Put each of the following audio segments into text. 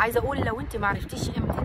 عايزه اقول لو انت ما عرفتيش قيمتك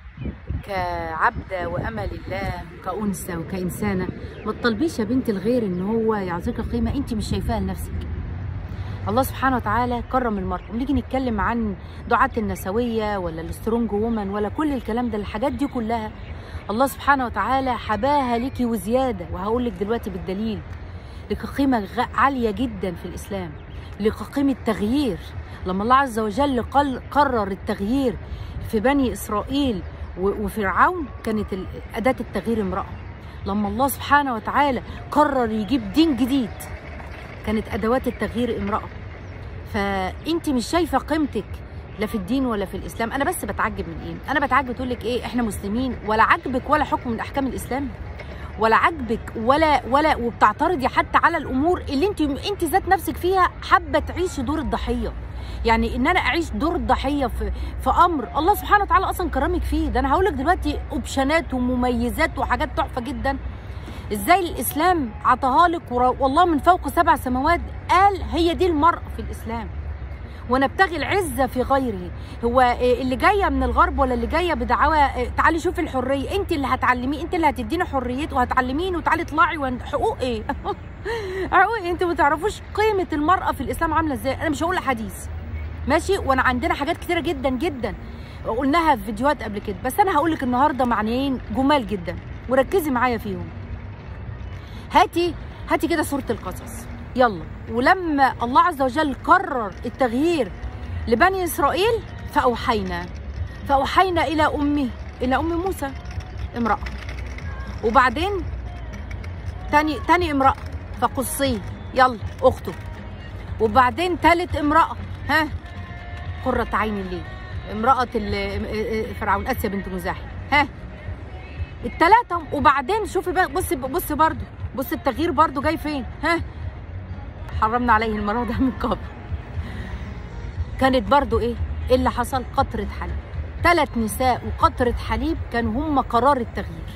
كعبده وامل الله كانثى وكانسانه ما تطلبيش يا بنت الغير ان هو يعطيك قيمه انت مش شايفاها لنفسك الله سبحانه وتعالى كرم المرأة ونيجي نتكلم عن دعاة النسوية ولا السترونج وومن ولا كل الكلام ده الحاجات دي كلها الله سبحانه وتعالى حباها ليكي وزيادة وهقول لك دلوقتي بالدليل لك قيمة غ- عالية جدا في الإسلام لك قيمة تغيير لما الله عز وجل قل قرر التغيير في بني إسرائيل و- وفرعون كانت ال- أداة التغيير امرأة لما الله سبحانه وتعالى قرر يجيب دين جديد كانت ادوات التغيير امراه فانت مش شايفه قيمتك لا في الدين ولا في الاسلام انا بس بتعجب من ايه انا بتعجب تقول لك ايه احنا مسلمين ولا عاجبك ولا حكم من احكام الاسلام ولا عاجبك ولا ولا وبتعترضي حتى على الامور اللي انت انت ذات نفسك فيها حابه تعيشي دور الضحيه يعني ان انا اعيش دور الضحيه في في امر الله سبحانه وتعالى اصلا كرمك فيه ده انا هقول لك دلوقتي اوبشنات ومميزات وحاجات تحفه جدا ازاي الاسلام عطاها لك ورا- والله من فوق سبع سماوات قال هي دي المرأة في الاسلام ونبتغي العزة في غيره هو إيه اللي جاية من الغرب ولا اللي جاية بدعوة إيه، تعالي شوفي الحرية انت اللي هتعلميه انت اللي هتدينا حريته وهتعلمينه وتعالي اطلعي وان- حقوق ايه حقوق ايه انتوا ما تعرفوش قيمة المرأة في الاسلام عاملة ازاي انا مش هقول حديث ماشي وانا عندنا حاجات كتيرة جدا جدا قلناها في فيديوهات قبل كده بس انا هقول لك النهارده معنيين جمال جدا وركزي معايا فيهم هاتي هاتي كده سورة القصص يلا ولما الله عز وجل قرر التغيير لبني إسرائيل فأوحينا فأوحينا إلى أمه إلى أم موسى امرأة وبعدين تاني تاني امرأة فقصيه يلا أخته وبعدين تالت امرأة ها قرة عين ليه امرأة ال- فرعون آسيا بنت مزاحم ها التلاتة وبعدين شوفي بقى بصي بصي برضو بصي التغيير برضو جاي فين ها حرمنا عليه المرة ده من قبل كانت برضو ايه ايه اللي حصل قطرة حليب ثلاث نساء وقطرة حليب كانوا هم قرار التغيير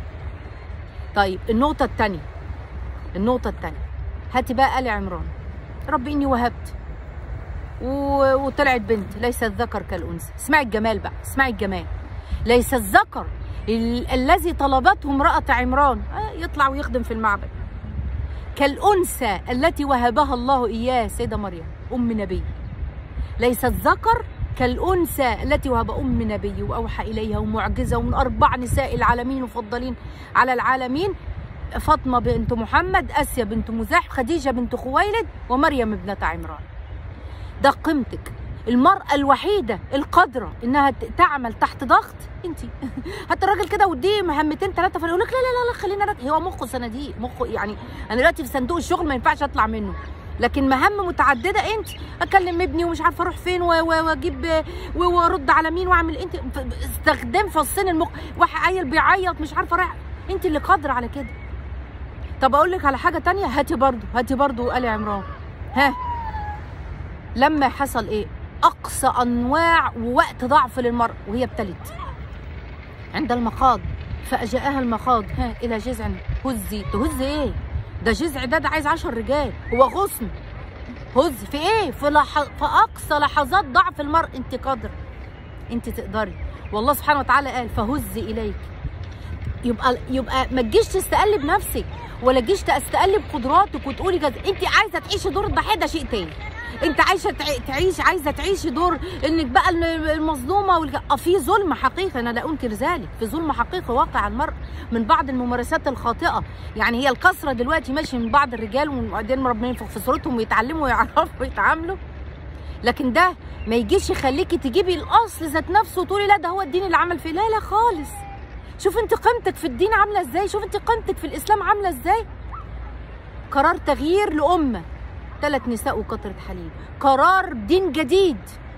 طيب النقطة الثانية النقطة الثانية هاتي بقى آل عمران رب إني وهبت و... وطلعت بنت ليس الذكر كالأنثى اسمعي الجمال بقى اسمعي الجمال ليس الذكر ال... الذي طلبته امرأة عمران آه يطلع ويخدم في المعبد كالأنثى التي وهبها الله إياه سيدة مريم أم نبي ليس الذكر كالأنثى التي وهب أم نبي وأوحى إليها ومعجزة ومن أربع نساء العالمين مفضلين على العالمين فاطمة بنت محمد آسيا بنت مزاح خديجة بنت خويلد ومريم ابنة عمران ده قيمتك المرأة الوحيدة القادرة إنها ت- تعمل تحت ضغط أنت حتى الراجل كده وديه مهمتين ثلاثة فيقول لك لا لا لا لا خلينا رك... هو مخه صناديق مخه يعني أنا دلوقتي في صندوق الشغل ما ينفعش أطلع منه لكن مهام متعدده انت اكلم ابني ومش عارفه اروح فين و- و- واجيب و- وارد على مين واعمل انت ف- استخدام فصين المخ واحد عيل بيعيط مش عارفه رايح انت اللي قادره على كده طب اقول لك على حاجه تانية هاتي برضو هاتي برضو ال عمران ها لما حصل ايه اقصى انواع ووقت ضعف للمراه وهي ابتلت عند المخاض فاجاءها المخاض ها الى جذع هزي تهز ايه ده جذع ده ده عايز عشر رجال هو غصن هز في ايه في, لح... في اقصى لحظات ضعف المرء انت قادره انت تقدري والله سبحانه وتعالى قال فهزي اليك يبقى يبقى ما تجيش تستقلب نفسك ولا تجيش تستقلب قدراتك وتقولي جد انت عايزه تعيشي دور الضحيه ده شيء تاني انت عايشه تع- تعيش عايزه تعيشي دور انك بقى الم- المظلومه والج... اه في ظلم حقيقي انا لا انكر ذلك في ظلم حقيقي واقع على المرء من بعض الممارسات الخاطئه يعني هي الكثره دلوقتي ماشي من بعض الرجال وبعدين ربنا ينفخ في صورتهم ويتعلموا ويعرفوا يتعاملوا لكن ده ما يجيش يخليكي تجيبي الاصل ذات نفسه وتقولي لا ده هو الدين اللي عمل فيه لا لا خالص شوف انت قيمتك في الدين عامله ازاي شوف انت قيمتك في الاسلام عامله ازاي قرار تغيير لامه ثلاث نساء وقطره حليب قرار دين جديد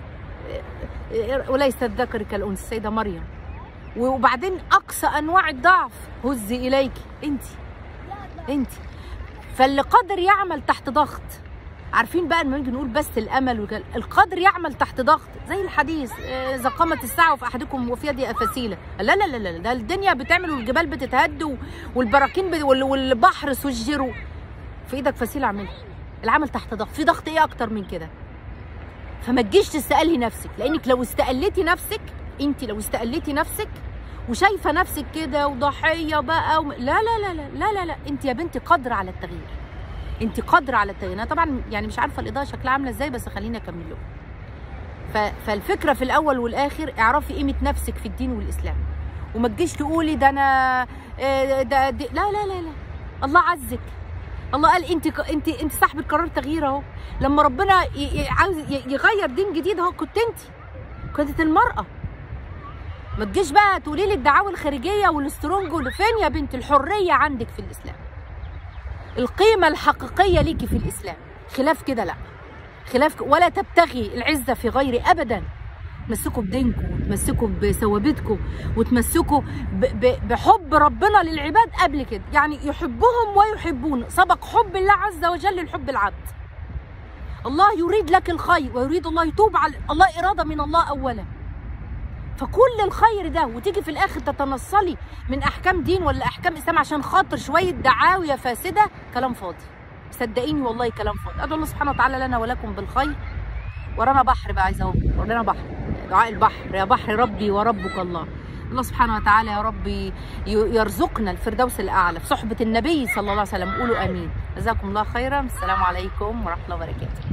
وليس الذكر كالانثى السيده مريم وبعدين اقصى انواع الضعف هزي اليك انت انت فاللي قادر يعمل تحت ضغط عارفين بقى لما نيجي نقول بس الامل وكال... القادر يعمل تحت ضغط زي الحديث آه، اذا قامت الساعه وفي احدكم وفي يدي افاسيله لا لا لا لا ده الدنيا بتعمل والجبال بتتهد و- والبراكين بت... وال- والبحر سجروا في ايدك فسيله اعملها العمل تحت ضغط في ضغط ايه اكتر من كده فما تجيش تستقلي نفسك لانك لو استقلتي نفسك انت لو استقلتي نفسك وشايفه نفسك كده وضحيه بقى وم... لا لا لا لا لا لا, لا. انت يا بنتي قادره على التغيير انت قادره على التغيير انا طبعا يعني مش عارفه الاضاءه شكلها عامله ازاي بس خليني اكمل لكم ف... فالفكره في الاول والاخر اعرفي قيمه نفسك في الدين والاسلام وما تجيش تقولي ده انا آه، ده دي... لا لا لا لا الله عزك الله قال انت ك- انت انت صاحبه قرار تغيير اهو لما ربنا ي- ي- عاوز ي- يغير دين جديد اهو كنت انت كنت المراه ما تجيش بقى تقولي لي الدعاوى الخارجيه والسترونج واللي فين يا بنت الحريه عندك في الاسلام القيمه الحقيقيه ليكي في الاسلام خلاف كده لا خلاف ك- ولا تبتغي العزه في غير ابدا تمسكوا بدينكم وتمسكوا بثوابتكم وتمسكوا ب- ب- بحب ربنا للعباد قبل كده يعني يحبهم ويحبون سبق حب الله عز وجل لحب العبد الله يريد لك الخير ويريد الله يتوب على الله إرادة من الله أولا فكل الخير ده وتيجي في الآخر تتنصلي من أحكام دين ولا أحكام إسلام عشان خاطر شوية دعاوي فاسدة كلام فاضي صدقيني والله كلام فاضي أدعو الله سبحانه وتعالى لنا ولكم بالخير ورانا بحر بقى عايزه اهو ورانا بحر دعاء البحر يا بحر ربي وربك الله الله سبحانه وتعالى يا رب ي- يرزقنا الفردوس الاعلى في صحبه النبي صلى الله عليه وسلم قولوا امين جزاكم الله خيرا السلام عليكم ورحمه الله وبركاته